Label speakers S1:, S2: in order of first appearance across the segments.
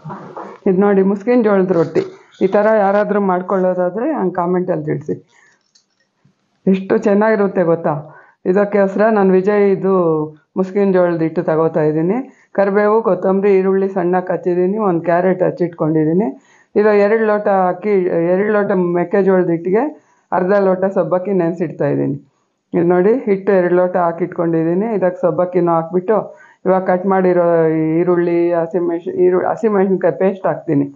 S1: ಇದು ನೋಡಿ ಮುಸ್ಕಿನ ಜೋಳದ ರೊಟ್ಟಿ ಈ ಥರ ಯಾರಾದರೂ ಮಾಡ್ಕೊಳ್ಳೋದಾದರೆ ಹಂಗೆ ಕಾಮೆಂಟಲ್ಲಿ ತಿಳಿಸಿ ಎಷ್ಟು ಚೆನ್ನಾಗಿರುತ್ತೆ ಗೊತ್ತಾ ಇದಕ್ಕೋಸ್ಕರ ನಾನು ವಿಜಯ್ ಇದು ಮುಸ್ಕಿನ ಜೋಳದ ಹಿಟ್ಟು ತಗೋತಾ ಇದ್ದೀನಿ ಕರಿಬೇವು ಕೊತ್ತಂಬರಿ ಈರುಳ್ಳಿ ಸಣ್ಣಗೆ ಹಚ್ಚಿದ್ದೀನಿ ಒಂದು ಕ್ಯಾರೆಟ್ ಹಚ್ಚಿಟ್ಕೊಂಡಿದ್ದೀನಿ ಇದು ಎರಡು ಲೋಟ ಅಕ್ಕಿ ಎರಡು ಲೋಟ ಮೆಕ್ಕೆಜೋಳದ ಹಿಟ್ಟಿಗೆ ಅರ್ಧ ಲೋಟ ಸಬ್ಬಕ್ಕಿ ನೆನೆಸಿಡ್ತಾ ಇದ್ದೀನಿ ಇದು ನೋಡಿ ಹಿಟ್ಟು ಎರಡು ಲೋಟ ಹಾಕಿಟ್ಕೊಂಡಿದ್ದೀನಿ ಇದಕ್ಕೆ ಸಬ್ಬಕ್ಕಿನೂ ಹಾಕ್ಬಿಟ್ಟು ಇವಾಗ ಕಟ್ ಮಾಡಿರೋ ಈರುಳ್ಳಿ ಹಸಿಮೆಣಸು ಈರು ಹಸಿಮೆಣಸಿನ್ಕಾಯಿ ಪೇಸ್ಟ್ ಹಾಕ್ತೀನಿ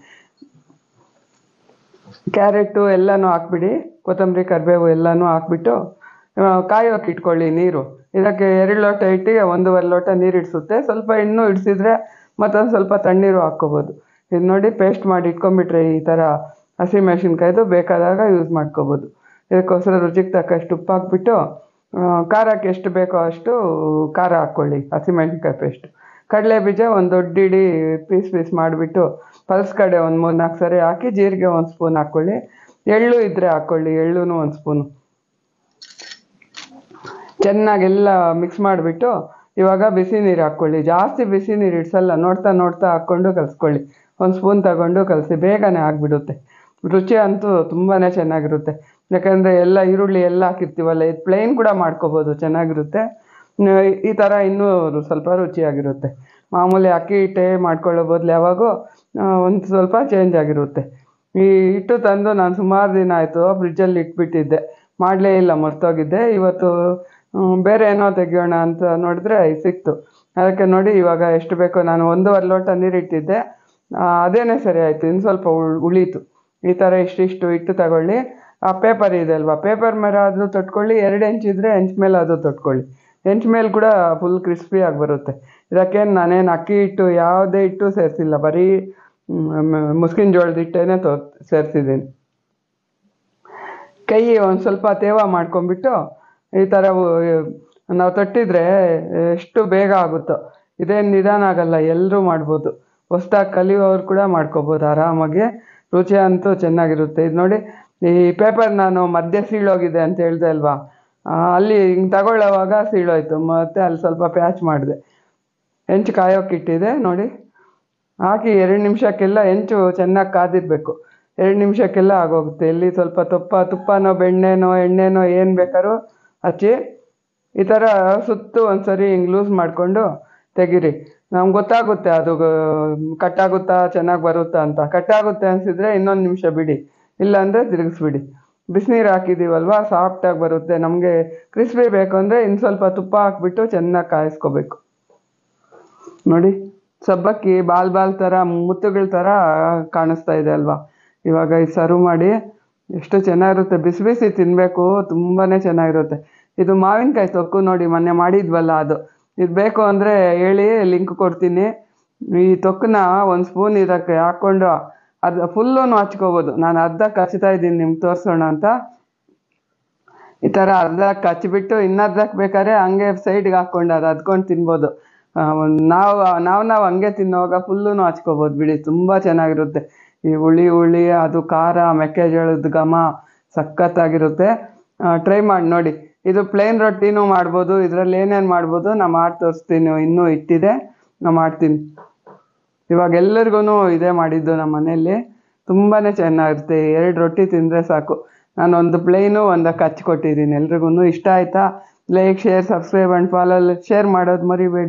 S1: ಕ್ಯಾರೆಟು ಎಲ್ಲನೂ ಹಾಕ್ಬಿಡಿ ಕೊತ್ತಂಬರಿ ಕರಿಬೇವು ಎಲ್ಲನೂ ಹಾಕ್ಬಿಟ್ಟು ಆ, ಕಾಯೋಕೆ ಇಟ್ಕೊಳ್ಳಿ ನೀರು ಇದಕ್ಕೆ ಎರಡು ಲೋಟ ಹಿಟ್ಟಿಗೆ ಒಂದೂವರೆ ಲೋಟ ನೀರು ಇಡಿಸುತ್ತೆ ಸ್ವಲ್ಪ ಇನ್ನೂ ಇಡಿಸಿದ್ರೆ ಮತ್ತೊಂದು ಸ್ವಲ್ಪ ತಣ್ಣೀರು ಹಾಕ್ಕೋಬೋದು ಇದು ನೋಡಿ ಪೇಸ್ಟ್ ಮಾಡಿ ಇಟ್ಕೊಂಡ್ಬಿಟ್ರೆ ಈ ಥರ ಹಸಿಮೆಣಸಿನ್ಕಾಯ್ದು ಬೇಕಾದಾಗ ಯೂಸ್ ಮಾಡ್ಕೋಬೋದು ಇದಕ್ಕೋಸ್ಕರ ರುಚಿಗೆ ತಕ್ಕಷ್ಟು ಉಪ್ಪು ಹಾಕ್ಬಿಟ್ಟು ಆ, ಖಾರಕ್ಕೆ ಎಷ್ಟು ಬೇಕೋ ಅಷ್ಟು ಖಾರ ಹಾಕ್ಕೊಳ್ಳಿ ಹಸಿಮೆಣಸಿನ್ಕಾಯಿ ಪೇಸ್ಟ್ ಕಡಲೆ ಬೀಜ ಒಂದು ದೊಡ್ಡ ಇಡೀ ಪೀಸ್ ಪೀಸ್ ಮಾಡಿಬಿಟ್ಟು ಪಲ್ಸ್ ಕಡೆ ಒಂದು ಮೂರು ನಾಲ್ಕು ಸರಿ ಹಾಕಿ ಜೀರಿಗೆ ಒಂದು ಸ್ಪೂನ್ ಹಾಕ್ಕೊಳ್ಳಿ ಎಳ್ಳು ಇದ್ದರೆ ಹಾಕ್ಕೊಳ್ಳಿ ಎಳ್ಳು ಒಂದು ಸ್ಪೂನು ಚೆನ್ನಾಗೆಲ್ಲ ಮಿಕ್ಸ್ ಮಾಡಿಬಿಟ್ಟು ಇವಾಗ ಬಿಸಿ ನೀರು ಹಾಕ್ಕೊಳ್ಳಿ ಜಾಸ್ತಿ ಬಿಸಿ ನೀರು ಇಡ್ಸಲ್ಲ ನೋಡ್ತಾ ನೋಡ್ತಾ ಹಾಕ್ಕೊಂಡು ಕಲಿಸ್ಕೊಳ್ಳಿ ಒಂದು ಸ್ಪೂನ್ ತಗೊಂಡು ಕಲಸಿ ಬೇಗನೆ ಆಗಿಬಿಡುತ್ತೆ ರುಚಿ ಅಂತೂ ತುಂಬಾ ಚೆನ್ನಾಗಿರುತ್ತೆ ಯಾಕಂದರೆ ಎಲ್ಲ ಈರುಳ್ಳಿ ಎಲ್ಲ ಹಾಕಿರ್ತೀವಲ್ಲ ಇದು ಪ್ಲೇನ್ ಕೂಡ ಮಾಡ್ಕೋಬೋದು ಚೆನ್ನಾಗಿರುತ್ತೆ ನ- ಈ ಥರ ಇನ್ನೂ ರು- ಸ್ವಲ್ಪ ರುಚಿಯಾಗಿರುತ್ತೆ ಮಾಮೂಲಿ ಅಕ್ಕಿ ಹಿಟ್ಟೆ ಮಾಡ್ಕೊಳ್ಳೋ ಬದಲು ಯಾವಾಗೂ ಒಂದು ಸ್ವಲ್ಪ ಚೇಂಜ್ ಆಗಿರುತ್ತೆ ಈ ಹಿಟ್ಟು ತಂದು ನಾನು ಸುಮಾರು ದಿನ ಆಯಿತು ಫ್ರಿಜ್ಜಲ್ಲಿ ಇಟ್ಬಿಟ್ಟಿದ್ದೆ ಮಾಡಲೇ ಇಲ್ಲ ಮರ್ತೋಗಿದ್ದೆ ಇವತ್ತು ಹ್ಮ್, ಬೇರೆ ಏನೋ ತೆಗಿಯೋಣ ಅಂತ ನೋಡಿದ್ರೆ ಇದು ಸಿಕ್ತು ಅದಕ್ಕೆ ನೋಡಿ ಇವಾಗ ಎಷ್ಟು ಬೇಕೋ ನಾನು ಒಂದೂವರೆ ಲೋಟ ನೀರು ಇಟ್ಟಿದ್ದೆ ಆ, ಅದೇನೇ ಸರಿ ಆಯಿತು ಇನ್ನು ಸ್ವಲ್ಪ ಉಳ್ ಉಳೀತು ಈ ಥರ ಇಷ್ಟಿಷ್ಟು ಹಿಟ್ಟು ತಗೊಳ್ಳಿ ಆ ಪೇಪರ್ ಇದೆ ಅಲ್ವಾ ಪೇಪರ್ ಮೇಲೆ ಆದರೂ ತೊಟ್ಕೊಳ್ಳಿ ಎರಡು ಇಂಚ್ ಇದ್ದರೆ ಹೆಂಚ್ ಮೇಲೆ ಅದು ತೊಟ್ಕೊಳ್ಳಿ ಹೆಂಚ್ ಮೇಲೆ ಕೂಡ ಫುಲ್ ಕ್ರಿಸ್ಪಿಯಾಗಿ ಬರುತ್ತೆ ಇದಕ್ಕೇನು ನಾನೇನು ಅಕ್ಕಿ ಹಿಟ್ಟು ಯಾವುದೇ ಹಿಟ್ಟು ಸೇರಿಸಿಲ್ಲ ಬರೀ ಮ್, ಮುಸ್ಕಿನ ಜೋಳದ ಹಿಟ್ಟೇನೆ ತೊ ಸೇರಿಸಿದ್ದೀನಿ ಕೈ ಒಂದು ಸ್ವಲ್ಪ ತೇವ ಮಾಡ್ಕೊಂಬಿಟ್ಟು ಈ ಥರ ನಾವು ತೊಟ್ಟಿದ್ರೆ ಎಷ್ಟು ಬೇಗ ಆಗುತ್ತೋ ಇದೇನು ನಿಧಾನ ಆಗಲ್ಲ ಎಲ್ಲರೂ ಮಾಡ್ಬೋದು ಹೊಸ್ದಾಗಿ ಕಲಿಯೋರು ಕೂಡ ಮಾಡ್ಕೋಬೋದು ಆರಾಮಾಗಿ ರುಚಿ ಅಂತೂ ಚೆನ್ನಾಗಿರುತ್ತೆ ಇದು ನೋಡಿ ಈ ಪೇಪರ್ ನಾನು ಮಧ್ಯೆ ಸೀಳೋಗಿದೆ ಅಂತ ಹೇಳ್ದೆ ಅಲ್ವಾ ಆ, ಅಲ್ಲಿ ಹಿಂಗೆ ತಗೊಳ್ಳೋವಾಗ ಸೀಳೋಯ್ತು ಮತ್ತು ಅಲ್ಲಿ ಸ್ವಲ್ಪ ಪ್ಯಾಚ್ ಮಾಡಿದೆ ಹೆಂಚು ಕಾಯೋಕೆ ಇಟ್ಟಿದೆ ನೋಡಿ ಹಾಕಿ ಎರಡು ನಿಮಿಷಕ್ಕೆಲ್ಲ ಹೆಂಚು ಚೆನ್ನಾಗಿ ಕಾದಿರಬೇಕು ಎರಡು ನಿಮಿಷಕ್ಕೆಲ್ಲ ಆಗೋಗುತ್ತೆ ಇಲ್ಲಿ ಸ್ವಲ್ಪ ತುಪ್ಪ ತುಪ್ಪನೋ ಬೆಣ್ಣೆನೋ ಎಣ್ಣೆನೋ ಏನು ಬೇಕಾದ್ರೂ ಹಚ್ಚಿ ಈ ಥರ ಸುತ್ತು ಒಂದ್ಸರಿ ಹಿಂಗೆ ಲೂಸ್ ಮಾಡಿಕೊಂಡು ತೆಗೀರಿ ನಮ್ಗೆ ಗೊತ್ತಾಗುತ್ತೆ ಅದು ಕಟ್ಟಾಗುತ್ತಾ ಚೆನ್ನಾಗಿ ಬರುತ್ತಾ ಅಂತ ಕಟ್ಟಾಗುತ್ತೆ ಅನಿಸಿದ್ರೆ ಇನ್ನೊಂದು ನಿಮಿಷ ಬಿಡಿ ಇಲ್ಲಾಂದರೆ ತಿರುಗಿಸ್ಬಿಡಿ ಬಿಸಿನೀರು ಹಾಕಿದ್ದೀವಲ್ವ ಸಾಫ್ಟಾಗಿ ಬರುತ್ತೆ ನಮಗೆ ಕ್ರಿಸ್ಪಿ ಬೇಕು ಅಂದರೆ ಇನ್ನು ಸ್ವಲ್ಪ ತುಪ್ಪ ಹಾಕ್ಬಿಟ್ಟು ಚೆನ್ನಾಗಿ ಕಾಯಿಸ್ಕೋಬೇಕು ನೋಡಿ ಸಬ್ಬಕ್ಕಿ ಬಾಲ್ ಬಾಲ್ ಥರ ಮುತ್ತುಗಳ ಥರ ಕಾಣಿಸ್ತಾ ಇದೆ ಅಲ್ವಾ ಇವಾಗ ಇದು ಸರ್ವ್ ಮಾಡಿ ಎಷ್ಟು ಚೆನ್ನಾಗಿರುತ್ತೆ ಬಿಸಿ ಬಿಸಿ ತಿನ್ನಬೇಕು ತುಂಬಾ ಚೆನ್ನಾಗಿರುತ್ತೆ ಇದು ಮಾವಿನಕಾಯಿ ತೊಕ್ಕು ನೋಡಿ ಮೊನ್ನೆ ಮಾಡಿದ್ವಲ್ಲ ಅದು ಇದು ಬೇಕು ಅಂದರೆ ಹೇಳಿ ಲಿಂಕ್ ಕೊಡ್ತೀನಿ ಈ ತೊಕ್ಕನ್ನ ಒಂದು ಸ್ಪೂನ್ ಇದಕ್ಕೆ ಹಾಕ್ಕೊಂಡು ಅದು ಫುಲ್ಲೂ ಹಚ್ಕೋಬೋದು ನಾನು ಅರ್ಧಕ್ಕೆ ಹಚ್ತಾ ಇದ್ದೀನಿ ನಿಮ್ಗೆ ತೋರಿಸೋಣ ಅಂತ ಈ ಥರ ಅರ್ಧಕ್ಕೆ ಹಚ್ಬಿಟ್ಟು ಇನ್ನರ್ಧಕ್ಕೆ ಬೇಕಾದ್ರೆ ಹಂಗೆ ಸೈಡ್ಗೆ ಹಾಕ್ಕೊಂಡು ಅದು ಅದ್ಕೊಂಡು ತಿನ್ಬೋದು ಆ, ಒಂದ್ ನಾವು ನಾವು ನಾವು ಹಂಗೆ ತಿನ್ನೋವಾಗ ಫುಲ್ಲೂ ಹಚ್ಕೋಬೋದು ಬಿಡಿ ತುಂಬ ಚೆನ್ನಾಗಿರುತ್ತೆ ಈ ಹುಳಿ ಹುಳಿ ಅದು ಖಾರ ಮೆಕ್ಕೆಜೋಳದ ಘಮ ಸಖತ್ತಾಗಿರುತ್ತೆ ಟ್ರೈ ಮಾಡಿ ನೋಡಿ ಇದು ಪ್ಲೇನ್ ರೊಟ್ಟಿನೂ ಮಾಡ್ಬೋದು ಇದರಲ್ಲಿ ಏನೇನು ಮಾಡ್ಬೋದು ನಾ ಮಾಡಿ ತೋರಿಸ್ತೀನಿ ಇನ್ನೂ ಇಟ್ಟಿದೆ ನಾ ಮಾಡ್ತೀನಿ ಇವಾಗ ಎಲ್ಲರಿಗೂ ಇದೇ ಮಾಡಿದ್ದು ನಮ್ಮ ಮನೆಯಲ್ಲಿ ತುಂಬಾ ಚೆನ್ನಾಗಿರುತ್ತೆ ಎರಡು ರೊಟ್ಟಿ ತಿಂದರೆ ಸಾಕು ನಾನು ಒಂದು ಪ್ಲೇನು ಒಂದಕ್ಕೆ ಹಚ್ಕೊಟ್ಟಿದ್ದೀನಿ ಎಲ್ರಿಗೂ ಇಷ್ಟ ಆಯಿತಾ like share subscribe and follow share ಮಾಡೋದು ಮರಿಬೇಡಿ